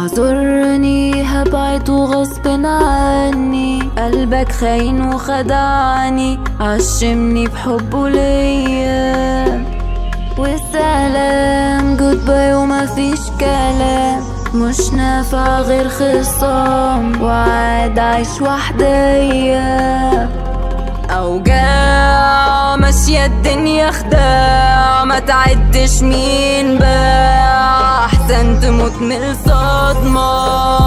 اعذرني هبعد غصب عني قلبك خاين وخدعني عشمني بحبه ليا والسلام جود باي وما فيش كلام مش نافع غير خصام وعاد عايش وحديا أوجاع ماشية الدنيا خداع ما تعدش مين باع أحسن تموت من الصدمة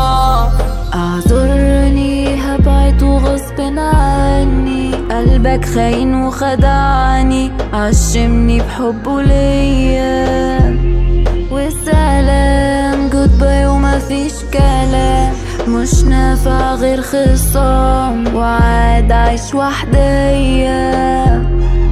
اعذرني هبعد وغصب عني قلبك خاين وخدعني عشمني بحبه ليا والسلام جود باي وما فيش كلام مش نافع غير خصام وعاد عايش وحديا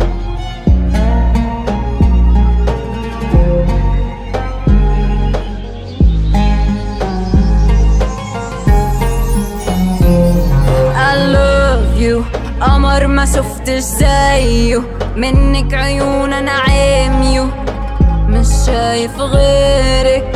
I love you قمر ما شفتش زيه منك عيون انا عاميو مش شايف غيرك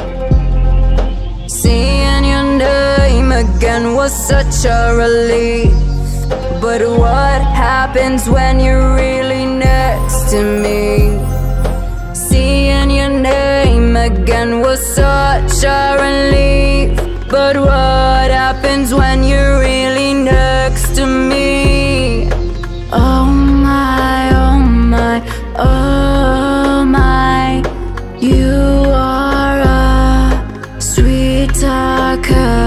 Seeing your name again was such a relief But what happens when you're really next to me? Seeing your name again was such a relief But what happens when you're really next to me? Oh my, oh my, oh my You are a sweet talker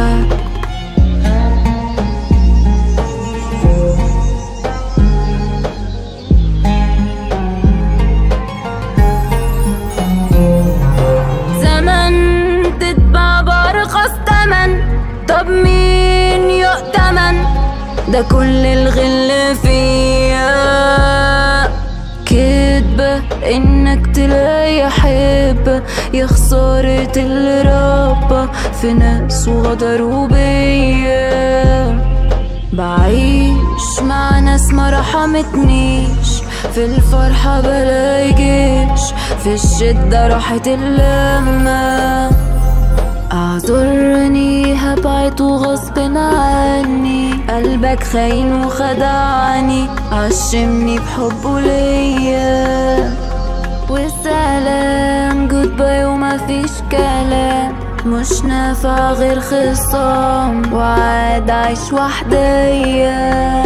زمن تتباع بأرخص تمن طب مين يؤتمن ده كل الغل فيا كدبة انك تلاقي حب يا خسارة اللي ربى في ناس وغدروا بيا بعيش مع ناس ما رحمتنيش في الفرحة بلاقي جيش في الشدة راحت اللمة اعذرني هبعد وغصب عني قلبك خاين وخدعني عشمني بحبه ليا والسلام جود باي وما فيش كلام مش نافع غير خصام وعاد عايش وحديا